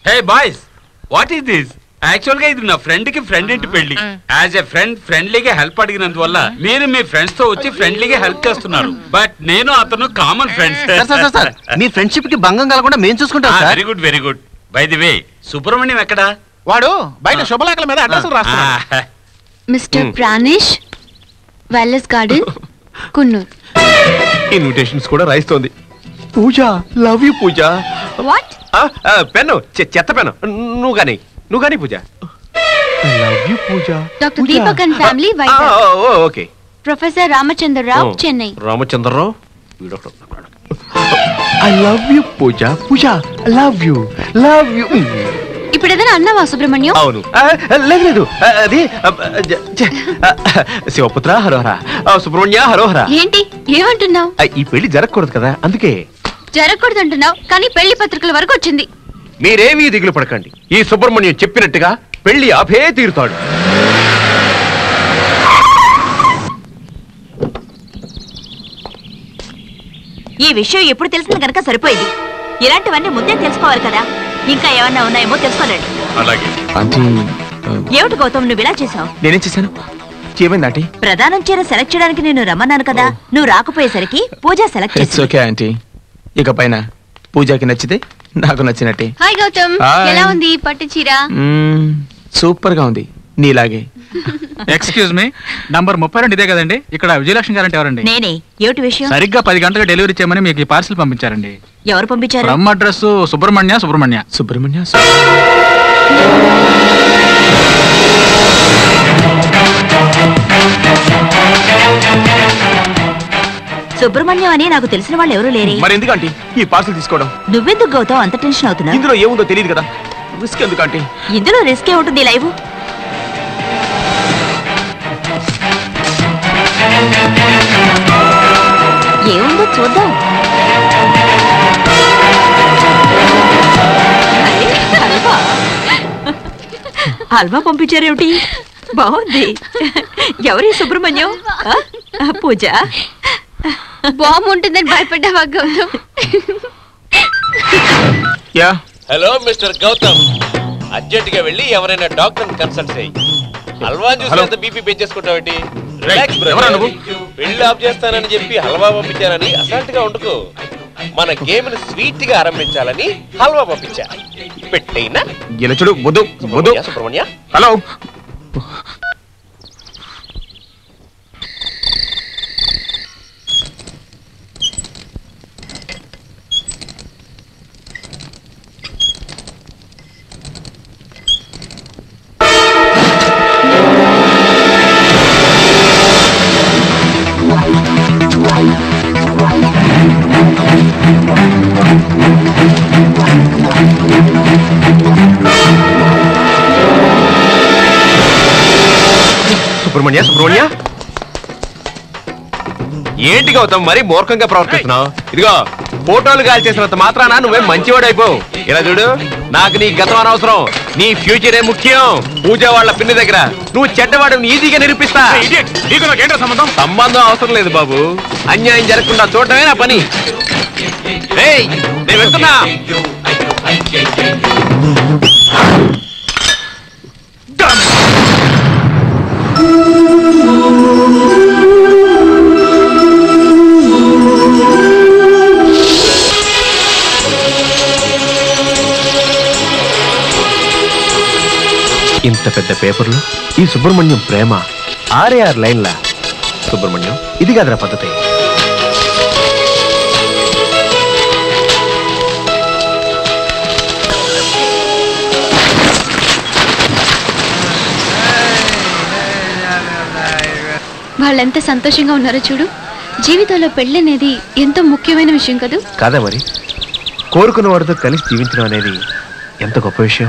Hey boys what is this actual గా ఇది నా ఫ్రెండ్ కి ఫ్రెండ్ ఇంటి పెళ్లి యాజ్ ఎ ఫ్రెండ్ ఫ్రెండ్లీగా హెల్ప్ అడిగినందువల్ల మీరు మీ ఫ్రెండ్స్ తో వచ్చి ఫ్రెండ్లీగా హెల్ప్ చేస్తున్నారు బట్ నేను అతను common friends sir sir sir, sir మీ ఫ్రెండ్షిప్ కి భంగం కలగకుండా మేము చూసుకుంటాం sir very good very good by the way Subrahmanyam ఎక్కడా వాడు బయట శుభలేఖల మీద అడ్రస్లు రాస్తున్నాడు ఆ, mister Pranesh Welles garden Coonoor invitations కూడా రాయిస్తోంది Pooja love you Pooja what pen చె- చెత్త పెన్ను నువ్వు కానీ నువ్వు కానీ Pooja love you Pooja doctor Deepak and family Vizag okay professor Ramachandrarao Chennai Ramachandrarao I love you Pooja Pooja love you love you ఇప్పుడు ఏదైనా అన్నావా సుబ్రహ్మణ్యం అవును ఆ, లేదు లేదు ఆ, అది ఆ, జ- జ- ఆ, శివపుత్ర హరోహర ఆ, సుబ్రహ్మణ్య హరోహర ఏంటి ఏమంటున్నావు ఆ, ఈ పెళ్లి జరగకూడదు కదా అందుకే జరగకూడదు అంటున్నావు కానీ పెళ్లి పత్రికల వరకు వచ్చింది మీరేమీ దిగులు పడకండి ఈ సుబ్రహ్మణ్యం చెప్పినట్టుగా పెళ్లి అభే తీరుతాడు ఈ విషయం ఎప్పుడు తెలిసింది కనుక సరిపోయింది ఇలాంటివన్నీ ముందే తెలుసుకోవాలి కదా ఇంకా ఏమన్నా ఉన్నాయేమో తెలుసుకోలేండి అలాగే ఆంటీ ఏమిటి గౌతమ్ నువ్వు ఇలా చేసావు నేనేం చేశాను ఏమైంది ఆంటీ ప్రధానం చీర సెలెక్ట్ చేయడానికి నేను రమ్మన్నాను కదా నువ్వు రాకపోయేసరికి పూజ సెలెక్ట్ ఇట్స్ చేసి ఓకే ఆంటీ ఇక పైన పూజకి నచ్చితే నాకు నచ్చినట్టే హాయ్ గౌతమ్ Hi. ఎలా ఉంది ఈ పట్టు చీర సూపర్ గా ఉంది నీలాగే ఎక్స్క్యూజ్ మీ నంబర్ ముప్పై రెండు ఇదే కదండి ఇక్కడ విజయలక్ష్మి గారంటే ఎవరండి నేనే ఏమిటి విషయం సరిగ్గా పది గంటలకు డెలివరీ చేయమని మీకు ఈ పార్సిల్ పంపించారండి ఎవరు పంపించారు రమ్ అడ్రస్ సుబ్రహ్మణ్య సుబ్రహ్మణ్య సుబ్రహ్మణ్య సుబ్రహ్మణ్యం అని నాకు తెలిసిన వాళ్ళు ఎవరు లేరే మరి ఎందుకు ఆంటీ ఈ పార్సల్ తీసుకోవడం నువ్వెందుకు గౌతమ్ అంత టెన్షన్ అవుతున్నావు ఇందులో ఏముందో తెలియదు కదా రిస్క్ ఎందుకు ఆంటీ ఇందులో రిస్క్ ఏ ఉంటుంది లైవ్ ఏముందో చూద్దాం అరే, హల్వా. హల్వా పంపించారేమిటి బాగుంది ఎవరి సుబ్రహ్మణ్యం ఆ? ఆ, పూజ బాంబు ఉంటుందని భయపడ్డావా Gautam yeah hello mister Gautam urgent గా వెళ్ళి ఎవరైనా డాక్టర్ కన్సల్ట్ చేయి హల్వా చూసి ఎంత బీపీ పెంచేసుకుంటావేంటి రిలాక్స్ ఎవరా నువ్వు? పెళ్లి ఆఫ్ చేస్తానని చెప్పి హల్వా పంపించారని అసాల్ట్ గా ఉండకు మన గేమ్ ని స్వీట్ గా ఆరంభించాలని హల్వా పంపించా పెట్టైనా ఇలా చూడు వద్దు వద్దు సుబ్రహ్మణ్య సుబ్రహ్మణ్య హలో సుబ్రహ్మణ్య సుబ్రహ్మణ్య ఏంటి గౌతమ్ మరి మూర్ఖంగా ప్రవర్తిస్తున్నావు ఇదిగో ఫోటోలు గాలి చేసినంత మాత్రాన నువ్వేం మంచివాడు అయిపోవు ఇలా చూడు నాకు నీ గతం అనవసరం నీ ఫ్యూచరే ముఖ్యం పూజ వాళ్ళ పిన్ని దగ్గర నువ్వు చెడ్డవాడు ఈజీగా నిరూపిస్తా నీకు నాకేంటో సంబంధం సంబంధం అవసరం లేదు బాబు అన్యాయం జరగకుండా చూడటమే నా పని ఏయ్, నేను వెళ్తున్నా ఇంత పెద్ద పేపర్లు ఈ సుబ్రహ్మణ్యం ప్రేమ ఆరే ఆరు లైన్ల సుబ్రహ్మణ్యం ఇది కాదురా పద్ధతి వాళ్ళెంత సంతోషంగా ఉన్నారో చూడు జీవితంలో పెళ్లి అనేది ఎంతో ముఖ్యమైన విషయం కదూ కాదా మరి కోరుకున్న వాడితో కలిసి జీవించడం అనేది ఎంత గొప్ప విషయం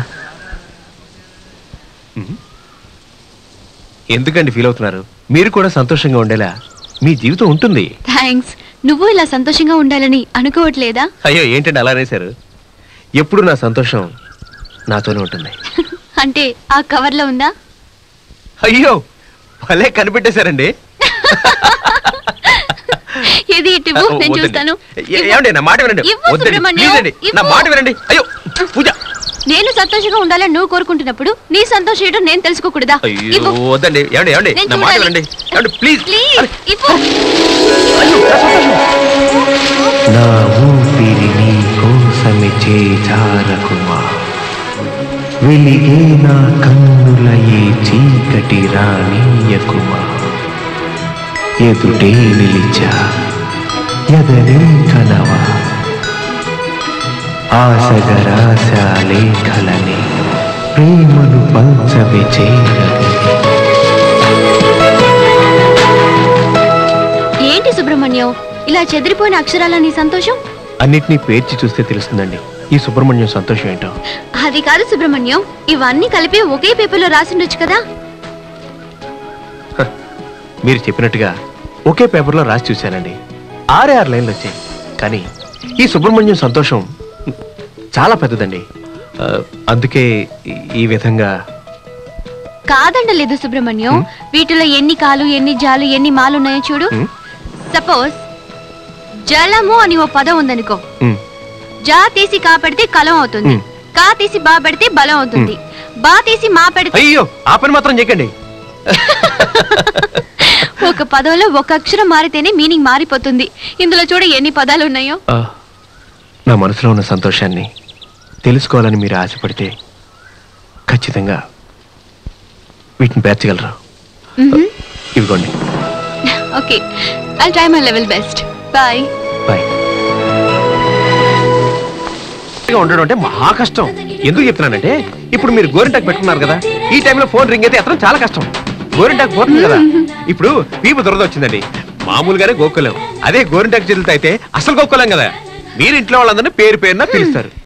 ఉహు. ఎందుకండి ఫీల్ అవుతున్నారు మీరు కూడా సంతోషంగా ఉండేలా మీ జీవితం ఉంటుంది థ్యాంక్స్ నువ్వు ఇలా సంతోషంగా ఉండాలని అనుకోవట్లేదా అయ్యో ఏంటండి అలా అనేశారు ఎప్పుడు నా సంతోషం నాతోనే ఉంటుంది అంటే ఆ కవర్లో ఉందా అయ్యో భలే కనిపెట్టేశారండి ఏది ఇటు ఇవ్వు, నేను వద్దండి. చూస్తాను ఏ- ఏమండి నా మాట వినండి ఇవ్వు, వద్దండి సుబ్రహ్మణ్యం, ప్లీజ్ అండి నా ఇవ్వు. మాట వినండి అయ్యో పూజ నేను సంతోషంగా ఉండాలని నువ్వు కోరుకుంటున్నప్పుడు నీ సంతోషం ఏంటో నేను తెలుసుకోకూడదా అయ్యో ఇవ్వు. వద్దండి ఏమండి ఏమండి నేను నా మాట చూడాలి. వినండి ఏమండి ప్లీజ్ ప్లీజ్ ఇవ్వు. నా ఊపిరి నీ కోసమే చేజారకుమా వెలిగే నా కన్నుల ఈ చీకటి రానీయకుమా ఎదుటే నిలిచా ఎదనే కనవా ఆశగరాశా లేఖలని ప్రేమను పంచవి చేరని ఏంటి సుబ్రహ్మణ్యం ఇలా చెదిరిపోయిన అక్షరాల నీ సంతోషం అన్నిటినీ పేర్చి చూస్తే తెలుస్తుందండి ఈ సుబ్రహ్మణ్యం సంతోషం ఏంటో అది కాదు సుబ్రహ్మణ్యం ఇవన్నీ కలిపి ఒకే పేపర్లో రాసిండొచ్చు కదా మీరు చెప్పినట్టుగా ఒకే పేపర్లో రాసి చూశానండి ఆరే ఆరు లైన్లు వచ్చాయి కానీ ఈ సుబ్రహ్మణ్యం సంతోషం చాలా పెద్దదండి ఆ, అందుకే ఈ- ఈ విధంగా కాదండలేదు సుబ్రహ్మణ్యం వీటిలో ఎన్ని కాలు ఎన్ని జాలు ఎన్ని మాలు ఉన్నాయో చూడు హ్మ్. సపోజ్ జలము అని ఓ పదం ఉందనుకో ఉమ్, జా తీసి కా పెడితే కలం అవుతుంది హ్మ్. కా తీసి బా పెడితే బలం అవుతుంది బా తీసి మా పెడితే అయ్యో ఆ పని మాత్రం చేయకండి ఒక పదంలో ఒక అక్షరం మారితేనే మీనింగ్ మారిపోతుంది ఇందులో చూడ ఎన్ని పదాలు ఉన్నాయో ఆ, నా మనసులో ఉన్న సంతోషాన్ని తెలుసుకోవాలని మీరు ఆశపడితే ఖచ్చితంగా వీటిని పేర్చగలరు ఇవిగోండి okay I try my level best bye bye ఉండడం అంటే మహా కష్టం ఎందుకు చెప్తున్నానంటే ఇప్పుడు మీరు గోరింటాకు పెట్టుకున్నారు కదా ఈ టైంలో ఫోన్ రింగ్ అయితే ఎత్తడం చాలా కష్టం గోరింటాకు పోతుంది కదా ఇప్పుడు పీపు దురద వచ్చిందండి మామూలుగానే గోక్కోలేం అదే గోరింటాకు చెల్లుతో అయితే అసలు గోక్కోలేం కదా మీరు ఇంట్లో వాళ్ళందరినీ పేరు పేరున పిలుస్తారు